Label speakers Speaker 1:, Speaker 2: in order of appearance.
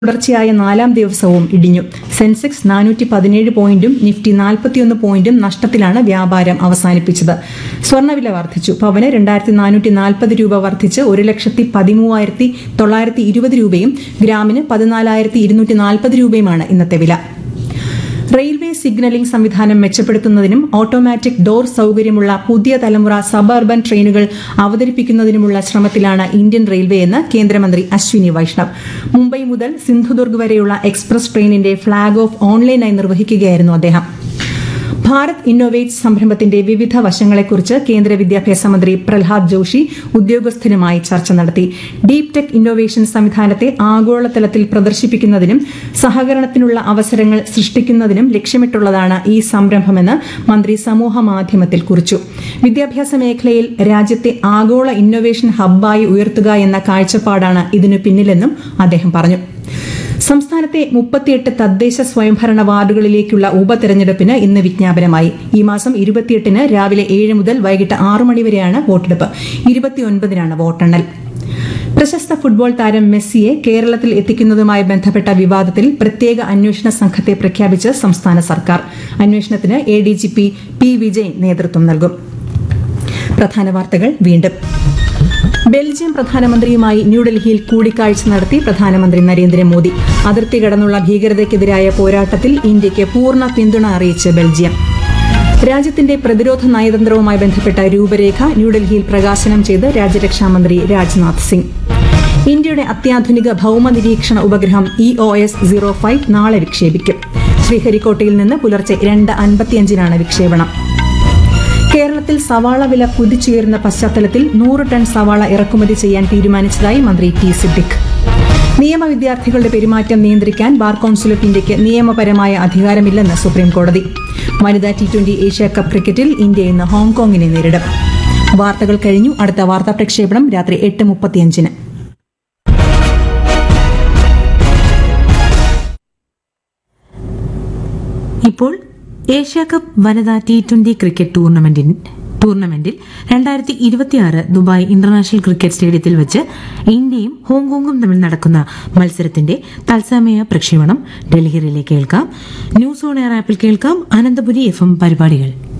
Speaker 1: തുടർച്ചയായ നാലാം ദിവസവും ഇടിഞ്ഞു സെൻസെക്സ് നാനൂറ്റി പതിനേഴ് പോയിന്റും നിഫ്റ്റി നാൽപ്പത്തിയൊന്ന് പോയിന്റും നഷ്ടത്തിലാണ് വ്യാപാരം അവസാനിപ്പിച്ചത് സ്വർണ്ണവില വർദ്ധിച്ചു പവന് രണ്ടായിരത്തി നാനൂറ്റി നാൽപ്പത് രൂപ വർദ്ധിച്ച് ഒരു ലക്ഷത്തി പതിമൂവായിരത്തി തൊള്ളായിരത്തി ഇരുപത് രൂപയും ഗ്രാമിന് പതിനാലായിരത്തി ഇരുന്നൂറ്റി നാൽപ്പത് രൂപയുമാണ് ഇന്നത്തെ വില റെയിൽവേ സിഗ്നലിംഗ് സംവിധാനം മെച്ചപ്പെടുത്തുന്നതിനും ഓട്ടോമാറ്റിക് ഡോർ സൌകര്യമുള്ള പുതിയ തലമുറ സബർബൻ ട്രെയിനുകൾ അവതരിപ്പിക്കുന്നതിനുമുള്ള ശ്രമത്തിലാണ് ഇന്ത്യൻ റെയിൽവേ എന്ന് കേന്ദ്രമന്ത്രി അശ്വിനി വൈഷ്ണവ് മുംബൈ മുതൽ സിന്ധുദുർഗ് വരെയുള്ള എക്സ്പ്രസ് ട്രെയിനിന്റെ ഫ്ളാഗ് ഓഫ് ഓൺലൈനായി നിർവഹിക്കുകയായിരുന്നു അദ്ദേഹം ഭാരത് ഇന്നോവേറ്റ്സ് സംരംഭത്തിന്റെ വിവിധ വശങ്ങളെക്കുറിച്ച് കേന്ദ്ര വിദ്യാഭ്യാസ മന്ത്രി പ്രഹ്ലാദ് ജോഷി ഉദ്യോഗസ്ഥരുമായി ചർച്ച നടത്തി ഡീപ് ടെക് ഇന്നോവേഷൻ സംവിധാനത്തെ ആഗോളതലത്തിൽ പ്രദർശിപ്പിക്കുന്നതിനും സഹകരണത്തിനുള്ള അവസരങ്ങൾ സൃഷ്ടിക്കുന്നതിനും ലക്ഷ്യമിട്ടുള്ളതാണ് ഈ സംരംഭമെന്ന് മന്ത്രി സമൂഹ മാധ്യമത്തിൽ കുറിച്ചു വിദ്യാഭ്യാസ മേഖലയിൽ രാജ്യത്തെ ആഗോള ഇന്നോവേഷൻ ഹബ്ബായി ഉയർത്തുക എന്ന കാഴ്ചപ്പാടാണ് ഇതിനു പിന്നിലെന്നും അദ്ദേഹം പറഞ്ഞു സംസ്ഥാനത്തെ മുപ്പത്തിയെട്ട് തദ്ദേശ സ്വയംഭരണ വാർഡുകളിലേക്കുള്ള ഉപതെരഞ്ഞെടുപ്പിന് ഇന്ന് വിജ്ഞാപനമായി ഈ മാസം ഇരുപത്തിയെട്ടിന് രാവിലെ ഏഴ് മുതൽ വൈകിട്ട് ആറ് മണിവരെയാണ് വോട്ടെടുപ്പ് ഇരുപത്തിയൊൻപതിനാണ് വോട്ടെണ്ണൽ പ്രശസ്ത ഫുട്ബോൾ താരം മെസ്സിയെ കേരളത്തിൽ എത്തിക്കുന്നതുമായി ബന്ധപ്പെട്ട വിവാദത്തിൽ പ്രത്യേക അന്വേഷണ സംഘത്തെ പ്രഖ്യാപിച്ച് സംസ്ഥാന സർക്കാർ അന്വേഷണത്തിന് A D G P P Vijayan നേതൃത്വം നൽകും പ്രധാന വാർത്തകൾ വീണ്ടും ബെൽജിയം പ്രധാനമന്ത്രിയുമായി ന്യൂഡൽഹിയിൽ കൂടിക്കാഴ്ച നടത്തി പ്രധാനമന്ത്രി നരേന്ദ്രമോദി അതിർത്തി കടന്നുള്ള ഭീകരതയ്ക്കെതിരായ പോരാട്ടത്തിൽ ഇന്ത്യയ്ക്ക് പൂർണ്ണ പിന്തുണ അറിയിച്ച് ബെൽജിയം രാജ്യത്തിന്റെ പ്രതിരോധ നയതന്ത്രവുമായി ബന്ധപ്പെട്ട രൂപരേഖ ന്യൂഡൽഹിയിൽ പ്രകാശനം ചെയ്ത് രാജ്യരക്ഷാമന്ത്രി രാജ്നാഥ് സിംഗ് ഇന്ത്യയുടെ അത്യാധുനിക ഭൌമ നിരീക്ഷണ ഉപഗ്രഹം E O S zero five നാളെ വിക്ഷേപിക്കും ശ്രീഹരിക്കോട്ടയിൽ നിന്ന് പുലർച്ചെ രണ്ട് അൻപത്തിയഞ്ചിനാണ് വിക്ഷേപണം കേരളത്തിൽ സവാള വില കുതിച്ചുയരുന്ന പശ്ചാത്തലത്തിൽ നൂറ് ടൺ സവാള ഇറക്കുമതി ചെയ്യാൻ തീരുമാനിച്ചതായി മന്ത്രി ടി സിദ്ദിഖ് നിയമ വിദ്യാർത്ഥികളുടെ പെരുമാറ്റം നിയന്ത്രിക്കാൻ ബാർ കൌൺസിൽ ഓഫ് ഇന്ത്യയ്ക്ക് നിയമപരമായ അധികാരമില്ലെന്ന് സുപ്രീംകോടതി വനിതാ ടി ട്വന്റി ഏഷ്യ കപ്പ് ക്രിക്കറ്റിൽ ഇന്ത്യ ഇന്ന് ഹോങ്കോങ്ങിനെ നേരിടും വാർത്തകൾ കഴിഞ്ഞു അടുത്ത വാർത്താ പ്രക്ഷേപണം രാത്രി എട്ട് മുപ്പത്തിയഞ്ചിന്
Speaker 2: ഇപ്പോൾ ഏഷ്യ കപ്പ് വനിതാ ടി ട്വന്റി ക്രിക്കറ്റ് ടൂർണമെന്റിൻ ടൂർണമെന്റിൽ രണ്ടായിരത്തി ഇരുപത്തിയാറ് ദുബായ് ഇന്റർനാഷണൽ ക്രിക്കറ്റ് സ്റ്റേഡിയത്തിൽ വെച്ച് ഇന്ത്യയും ഹോങ്കോങ്ങും തമ്മിൽ നടക്കുന്ന മത്സരത്തിന്റെ തത്സമയ പ്രക്ഷേപണം ഡൽഹിയിലെ കേൾക്കാം ന്യൂസ് ഓൺ എയർ ആപ്പിൽ കേൾക്കാം അനന്തപുരി എഫ് എം പരിപാടികൾ